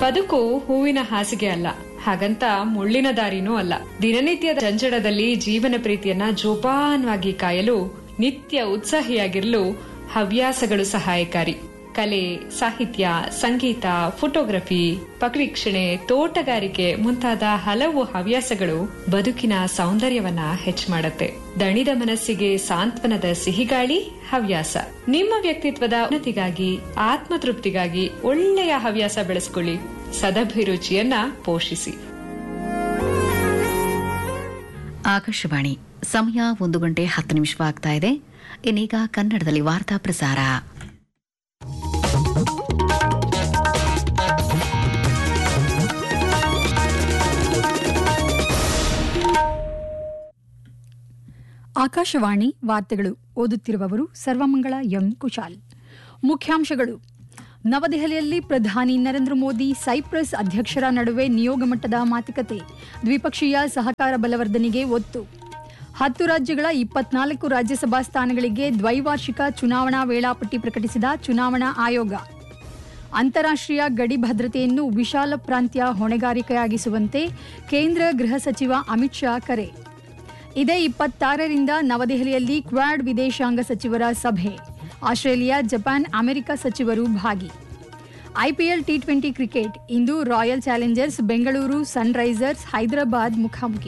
ಬದುಕು ಹೂವಿನ ಹಾಸಿಗೆ ಅಲ್ಲ ಹಾಗಂತ ಮುಳ್ಳಿನ ದಾರಿನೂ ಅಲ್ಲ ದಿನನಿತ್ಯದ ಜಂಜಡದಲ್ಲಿ ಜೀವನ ಪ್ರೀತಿಯನ್ನ ಜೋಪಾನವಾಗಿ ಕಾಯಲು ನಿತ್ಯ ಉತ್ಸಾಹಿಯಾಗಿರಲು ಹವ್ಯಾಸಗಳು ಸಹಾಯಕಾರಿ ಕಲೆ ಸಾಹಿತ್ಯ ಸಂಗೀತ ಫೋಟೋಗ್ರಫಿ ಪಕ್ಷಿವೀಕ್ಷಣೆ ತೋಟಗಾರಿಕೆ ಮುಂತಾದ ಹಲವು ಹವ್ಯಾಸಗಳು ಬದುಕಿನ ಸೌಂದರ್ಯವನ್ನ ಹೆಚ್ಚು ಮಾಡುತ್ತೆ ದಣಿದ ಮನಸ್ಸಿಗೆ ಸಾಂತ್ವನದ ಸಿಹಿಗಾಳಿ ಹವ್ಯಾಸ ನಿಮ್ಮ ವ್ಯಕ್ತಿತ್ವದ ಉನ್ನತಿಗಾಗಿ ಆತ್ಮತೃಪ್ತಿಗಾಗಿ ಒಳ್ಳೆಯ ಹವ್ಯಾಸ ಬೆಳೆಸ್ಕೊಳ್ಳಿ ಸದಭಿರುಚಿಯನ್ನ ಪೋಷಿಸಿ ಆಕಾಶವಾಣಿ ಸಮಯ ಒಂದು ಗಂಟೆ ಹತ್ತು ನಿಮಿಷವಾಗ್ತಾ ಇದೆ ಇನ್ನೀಗ ಕನ್ನಡದಲ್ಲಿ ವಾರ್ತಾ ಪ್ರಸಾರ ಆಕಾಶವಾಣಿ ವಾರ್ತೆಗಳು ಓದುತ್ತಿರುವವರು ಸರ್ವಮಂಗಳ ಎಂ ಕುಶಾಲ್ ಮುಖ್ಯಾಂಶಗಳು ನವದೆಹಲಿಯಲ್ಲಿ ಪ್ರಧಾನಿ ನರೇಂದ್ರ ಮೋದಿ ಸೈಪ್ರಸ್ ಅಧ್ಯಕ್ಷರ ನಡುವೆ ನಿಯೋಗ ಮಟ್ಟದ ಮಾತುಕತೆ ದ್ವಿಪಕ್ಷೀಯ ಸಹಕಾರ ಬಲವರ್ಧನೆಗೆ ಒತ್ತು ಹತ್ತು ರಾಜ್ಯಗಳ ಇಪ್ಪತ್ನಾಲ್ಕು ರಾಜ್ಯಸಭಾ ಸ್ಥಾನಗಳಿಗೆ ದ್ವೈವಾರ್ಷಿಕ ಚುನಾವಣಾ ವೇಳಾಪಟ್ಟಿ ಪ್ರಕಟಿಸಿದ ಚುನಾವಣಾ ಆಯೋಗ ಅಂತಾರಾಷ್ಟ್ರೀಯ ಗಡಿ ಭದ್ರತೆಯನ್ನು ವಿಶಾಲ ಪ್ರಾಂತ್ಯ ಹೊಣೆಗಾರಿಕೆಯಾಗಿಸುವಂತೆ ಕೇಂದ್ರ ಗೃಹ ಸಚಿವ ಅಮಿತ್ ಶಾ ಕರೆ ಇದೇ ಇಪ್ಪತ್ತಾರರಿಂದ ನವದೆಹಲಿಯಲ್ಲಿ ಕ್ವಾಡ್ ವಿದೇಶಾಂಗ ಸಚಿವರ ಸಭೆ ಆಸ್ಟ್ರೇಲಿಯಾ ಜಪಾನ್ ಅಮೆರಿಕ ಸಚಿವರು ಭಾಗಿ ಐಪಿಎಲ್ ಟಿ ಟ್ವೆಂಟಿ ಕ್ರಿಕೆಟ್ ಇಂದು Royal Challengers Bengaluru Sunrisers Hyderabad ಮುಖಾಮುಖಿ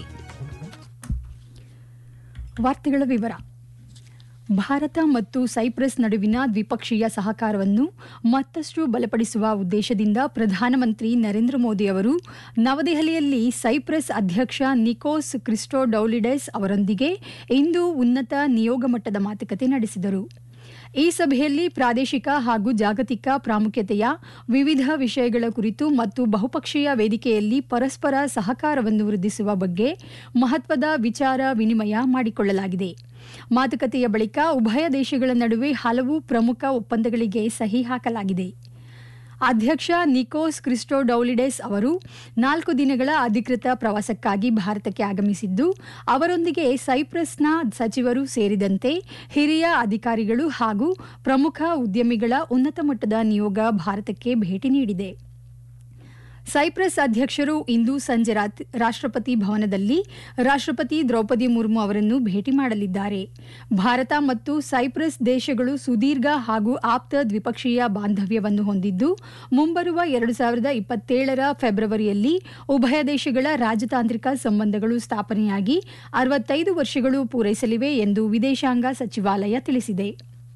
ವಾರ್ತೆಗಳ ವಿವರ ಭಾರತ ಮತ್ತು ಸೈಪ್ರಸ್ ನಡುವಿನ ದ್ವಿಪಕ್ಷೀಯ ಸಹಕಾರವನ್ನು ಮತ್ತಷ್ಟು ಬಲಪಡಿಸುವ ಉದ್ದೇಶದಿಂದ ಪ್ರಧಾನಮಂತ್ರಿ ನರೇಂದ್ರ ಮೋದಿ ಅವರು ನವದೆಹಲಿಯಲ್ಲಿ ಸೈಪ್ರಸ್ ಅಧ್ಯಕ್ಷ ನಿಕೋಸ್ ಕ್ರಿಸ್ಟೋಡೌಲಿಡೆಸ್ ಅವರೊಂದಿಗೆ ಇಂದು ಉನ್ನತ ನಿಯೋಗ ಮಟ್ಟದ ಮಾತುಕತೆ ನಡೆಸಿದರು ಈ ಸಭೆಯಲ್ಲಿ ಪ್ರಾದೇಶಿಕ ಹಾಗೂ ಜಾಗತಿಕ ಪ್ರಾಮುಖ್ಯತೆಯ ವಿವಿಧ ವಿಷಯಗಳ ಕುರಿತು ಮತ್ತು ಬಹುಪಕ್ಷೀಯ ವೇದಿಕೆಯಲ್ಲಿ ಪರಸ್ಪರ ಸಹಕಾರವನ್ನು ವೃದ್ಧಿಸುವ ಬಗ್ಗೆ ಮಹತ್ವದ ವಿಚಾರ ವಿನಿಮಯ ಮಾಡಿಕೊಳ್ಳಲಾಗಿದೆ ಮಾತುಕತೆಯ ಬಳಿಕ ಉಭಯ ದೇಶಗಳ ನಡುವೆ ಹಲವು ಪ್ರಮುಖ ಒಪ್ಪಂದಗಳಿಗೆ ಸಹಿ ಹಾಕಲಾಗಿದೆ ಅಧ್ಯಕ್ಷ ನಿಕೋಸ್ ಕ್ರಿಸ್ಟೋಡೌಲಿಡೆಸ್ ಅವರು ನಾಲ್ಕು ದಿನಗಳ ಅಧಿಕೃತ ಪ್ರವಾಸಕ್ಕಾಗಿ ಭಾರತಕ್ಕೆ ಆಗಮಿಸಿದ್ದು ಅವರೊಂದಿಗೆ ಸೈಪ್ರಸ್ನ ಸಚಿವರು ಸೇರಿದಂತೆ ಹಿರಿಯ ಅಧಿಕಾರಿಗಳು ಹಾಗೂ ಪ್ರಮುಖ ಉದ್ಯಮಿಗಳ ಉನ್ನತ ಮಟ್ಟದ ನಿಯೋಗ ಭಾರತಕ್ಕೆ ಭೇಟಿ ನೀಡಿದೆ ಸೈಪ್ರಸ್ ಅಧ್ಯಕ್ಷರು ಇಂದು ಸಂಜೆ ರಾಷ್ಟ್ರಪತಿ ಭವನದಲ್ಲಿ ರಾಷ್ಟ್ರಪತಿ ದ್ರೌಪದಿ ಮುರ್ಮು ಅವರನ್ನು ಭೇಟಿ ಮಾಡಲಿದ್ದಾರೆ ಭಾರತ ಮತ್ತು ಸೈಪ್ರಸ್ ದೇಶಗಳು ಸುದೀರ್ಘ ಹಾಗೂ ಆಪ್ತ ದ್ವಿಪಕ್ಷೀಯ ಬಾಂಧವ್ಯವನ್ನು ಹೊಂದಿದ್ದು ಮುಂಬರುವ ಎರಡು ಸಾವಿರದ ಇಪ್ಪತ್ತೇಳರ ಫೆಬ್ರವರಿಯಲ್ಲಿ ಉಭಯ ದೇಶಗಳ ರಾಜತಾಂತ್ರಿಕ ಸಂಬಂಧಗಳು ಸ್ಥಾಪನೆಯಾಗಿ ಅರವತ್ತೈದು ವರ್ಷಗಳು ಪೂರೈಸಲಿವೆ ಎಂದು ವಿದೇಶಾಂಗ ಸಚಿವಾಲಯ ತಿಳಿಸಿದೆ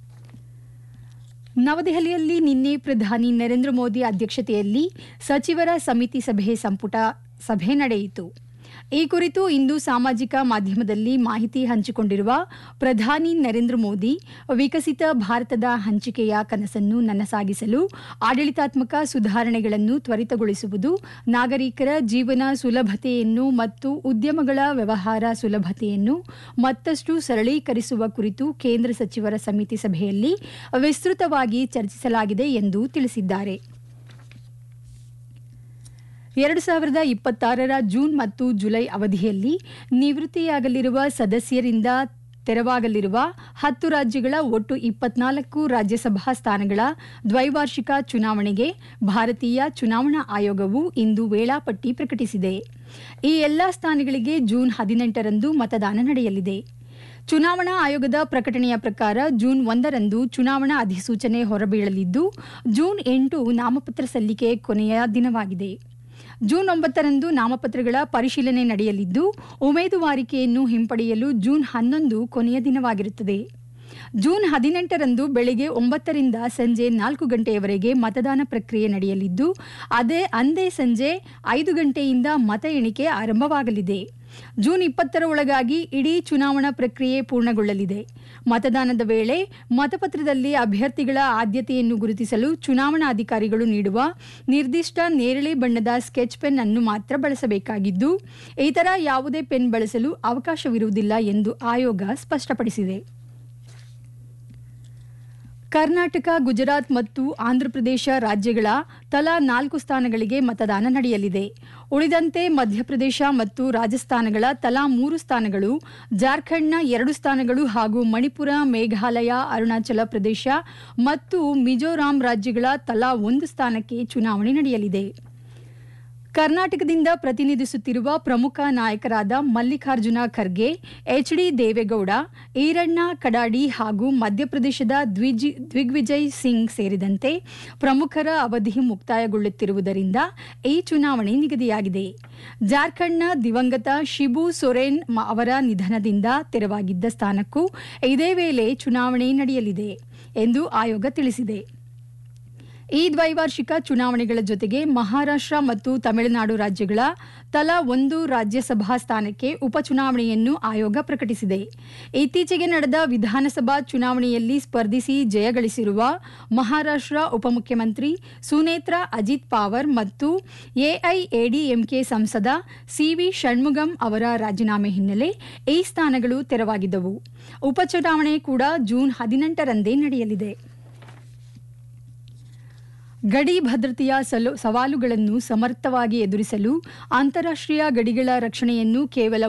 ನವದೆಹಲಿಯಲ್ಲಿ ನಿನ್ನೆ ಪ್ರಧಾನಿ ನರೇಂದ್ರ ಮೋದಿ ಅಧ್ಯಕ್ಷತೆಯಲ್ಲಿ ಸಚಿವರ ಸಮಿತಿ ಸಭೆ ಸಂಪುಟ ಸಭೆ ನಡೆಯಿತು ಈ ಕುರಿತು ಇಂದು ಸಾಮಾಜಿಕ ಮಾಧ್ಯಮದಲ್ಲಿ ಮಾಹಿತಿ ಹಂಚಿಕೊಂಡಿರುವ ಪ್ರಧಾನಿ ನರೇಂದ್ರ ಮೋದಿ ವಿಕಸಿತ ಭಾರತದ ಹಂಚಿಕೆಯ ಕನಸನ್ನು ನನಸಾಗಿಸಲು ಆಡಳಿತಾತ್ಮಕ ಸುಧಾರಣೆಗಳನ್ನು ತ್ವರಿತಗೊಳಿಸುವುದು ನಾಗರಿಕರ ಜೀವನ ಸುಲಭತೆಯನ್ನು ಮತ್ತು ಉದ್ಯಮಗಳ ವ್ಯವಹಾರ ಸುಲಭತೆಯನ್ನು ಮತ್ತಷ್ಟು ಸರಳೀಕರಿಸುವ ಕುರಿತು ಕೇಂದ್ರ ಸಚಿವರ ಸಮಿತಿ ಸಭೆಯಲ್ಲಿ ವಿಸ್ತೃತವಾಗಿ ಚರ್ಚಿಸಲಾಗಿದೆ ಎಂದು ತಿಳಿಸಿದ್ದಾರೆ ಎರಡು ಸಾವಿರದ ಇಪ್ಪತ್ತಾರರ ಜೂನ್ ಮತ್ತು ಜುಲೈ ಅವಧಿಯಲ್ಲಿ ನಿವೃತ್ತಿಯಾಗಲಿರುವ ಸದಸ್ಯರಿಂದ ತೆರವಾಗಲಿರುವ ಹತ್ತು ರಾಜ್ಯಗಳ ಒಟ್ಟು ಇಪ್ಪತ್ನಾಲ್ಕು ರಾಜ್ಯಸಭಾ ಸ್ಥಾನಗಳ ದ್ವೈವಾರ್ಷಿಕ ಚುನಾವಣೆಗೆ ಭಾರತೀಯ ಚುನಾವಣಾ ಆಯೋಗವು ಇಂದು ವೇಳಾಪಟ್ಟಿ ಪ್ರಕಟಿಸಿದೆ ಈ ಎಲ್ಲಾ ಸ್ಥಾನಗಳಿಗೆ ಜೂನ್ ಹದಿನೆಂಟರಂದು ಮತದಾನ ನಡೆಯಲಿದೆ ಚುನಾವಣಾ ಆಯೋಗದ ಪ್ರಕಟಣೆಯ ಪ್ರಕಾರ ಜೂನ್ ಒಂದರಂದು ಚುನಾವಣಾ ಅಧಿಸೂಚನೆ ಹೊರಬೀಳಲಿದ್ದು ಜೂನ್ ಎಂಟು ನಾಮಪತ್ರ ಸಲ್ಲಿಕೆ ಕೊನೆಯ ದಿನವಾಗಿದೆ ಜೂನ್ ಒಂಬತ್ತರಂದು ನಾಮಪತ್ರಗಳ ಪರಿಶೀಲನೆ ನಡೆಯಲಿದ್ದು ಉಮೇದುವಾರಿಕೆಯನ್ನು ಹಿಂಪಡೆಯಲು ಜೂನ್ ಹನ್ನೊಂದು ಕೊನೆಯ ದಿನವಾಗಿರುತ್ತದೆ ಜೂನ್ ಹದಿನೆಂಟರಂದು ಬೆಳಗ್ಗೆ ಒಂಬತ್ತರಿಂದ ಸಂಜೆ ನಾಲ್ಕು ಗಂಟೆಯವರೆಗೆ ಮತದಾನ ಪ್ರಕ್ರಿಯೆ ನಡೆಯಲಿದ್ದು ಅದೇ ಅಂದೇ ಸಂಜೆ ಐದು ಗಂಟೆಯಿಂದ ಮತ ಎಣಿಕೆ ಆರಂಭವಾಗಲಿದೆ ಜೂನ್ ಇಪ್ಪತ್ತರ ಒಳಗಾಗಿ ಇಡೀ ಚುನಾವಣಾ ಪ್ರಕ್ರಿಯೆ ಪೂರ್ಣಗೊಳ್ಳಲಿದೆ ಮತದಾನದ ವೇಳೆ ಮತಪತ್ರದಲ್ಲಿ ಅಭ್ಯರ್ಥಿಗಳ ಆದ್ಯತೆಯನ್ನು ಗುರುತಿಸಲು ಚುನಾವಣಾಧಿಕಾರಿಗಳು ನೀಡುವ ನಿರ್ದಿಷ್ಟ ನೇರಳೆ ಬಣ್ಣದ ಸ್ಕೆಚ್ ಪೆನ್ ಅನ್ನು ಮಾತ್ರ ಬಳಸಬೇಕಾಗಿದ್ದು ಇತರ ಯಾವುದೇ ಪೆನ್ ಬಳಸಲು ಅವಕಾಶವಿರುವುದಿಲ್ಲ ಎಂದು ಆಯೋಗ ಸ್ಪಷ್ಟಪಡಿಸಿದೆ ಕರ್ನಾಟಕ ಗುಜರಾತ್ ಮತ್ತು ಆಂಧ್ರಪ್ರದೇಶ ರಾಜ್ಯಗಳ ತಲಾ ನಾಲ್ಕು ಸ್ಥಾನಗಳಿಗೆ ಮತದಾನ ನಡೆಯಲಿದೆ ಉಳಿದಂತೆ ಮಧ್ಯಪ್ರದೇಶ ಮತ್ತು ರಾಜಸ್ಥಾನಗಳ ತಲಾ ಮೂರು ಸ್ಥಾನಗಳು ಜಾರ್ಖಂಡ್ನ ಎರಡು ಸ್ಥಾನಗಳು ಹಾಗೂ ಮಣಿಪುರ ಮೇಘಾಲಯ ಅರುಣಾಚಲ ಪ್ರದೇಶ ಮತ್ತು ಮಿಜೋರಾಂ ರಾಜ್ಯಗಳ ತಲಾ ಒಂದು ಸ್ಥಾನಕ್ಕೆ ಚುನಾವಣೆ ನಡೆಯಲಿದೆ ಕರ್ನಾಟಕದಿಂದ ಪ್ರತಿನಿಧಿಸುತ್ತಿರುವ ಪ್ರಮುಖ ನಾಯಕರಾದ ಮಲ್ಲಿಕಾರ್ಜುನ ಖರ್ಗೆ ಎಚ್ ಡಿ ದೇವೇಗೌಡ ಈರಣ್ಣ ಕಡಾಡಿ ಹಾಗೂ ಮಧ್ಯಪ್ರದೇಶದ ದ್ವಿಜಿ ದಿಗ್ವಿಜಯ್ ಸಿಂಗ್ ಸೇರಿದಂತೆ ಪ್ರಮುಖರ ಅವಧಿ ಮುಕ್ತಾಯಗೊಳ್ಳುತ್ತಿರುವುದರಿಂದ ಈ ಚುನಾವಣೆ ನಿಗದಿಯಾಗಿದೆ ಜಾರ್ಖಂಡ್ನ ದಿವಂಗತ ಶಿಬು ಸೊರೆನ್ ಮ- ಅವರ ನಿಧನದಿಂದ ತೆರವಾಗಿದ್ದ ಸ್ಥಾನಕ್ಕೂ ಇದೇ ವೇಳೆ ಚುನಾವಣೆ ನಡೆಯಲಿದೆ ಎಂದು ಆಯೋಗ ತಿಳಿಸಿದೆ ಈ ದ್ವೈವಾರ್ಷಿಕ ಚುನಾವಣೆಗಳ ಜೊತೆಗೆ ಮಹಾರಾಷ್ಟ್ರ ಮತ್ತು ತಮಿಳುನಾಡು ರಾಜ್ಯಗಳ ತಲಾ ಒಂದು ರಾಜ್ಯಸಭಾ ಸ್ಥಾನಕ್ಕೆ ಉಪಚುನಾವಣೆಯನ್ನು ಆಯೋಗ ಪ್ರಕಟಿಸಿದೆ ಇತ್ತೀಚೆಗೆ ನಡೆದ ವಿಧಾನಸಭಾ ಚುನಾವಣೆಯಲ್ಲಿ ಸ್ಪರ್ಧಿಸಿ ಜಯಗಳಿಸಿರುವ ಮಹಾರಾಷ್ಟ್ರ ಉಪಮುಖ್ಯಮಂತ್ರಿ ಸುನೇತ್ರಾ ಅಜಿತ್ ಪಾವರ್ ಮತ್ತು ಎಐಎಡಿಎಂಕೆ ಸಂಸದ ಸಿವಿ ಷಣ್ಮುಗಂ ಅವರ ರಾಜೀನಾಮೆ ಹಿನ್ನೆಲೆ ಈ ಸ್ಥಾನಗಳು ತೆರವಾಗಿದ್ದವು ಉಪಚುನಾವಣೆ ಕೂಡ ಜೂನ್ ಹದಿನೆಂಟರಂದೇ ನಡೆಯಲಿದೆ ಗಡಿ ಭದ್ರತೆಯ ಸಲು- ಸವಾಲುಗಳನ್ನು ಸಮರ್ಥವಾಗಿ ಎದುರಿಸಲು ಅಂತಾರಾಷ್ಟ್ರೀಯ ಗಡಿಗಳ ರಕ್ಷಣೆಯನ್ನು ಕೇವಲ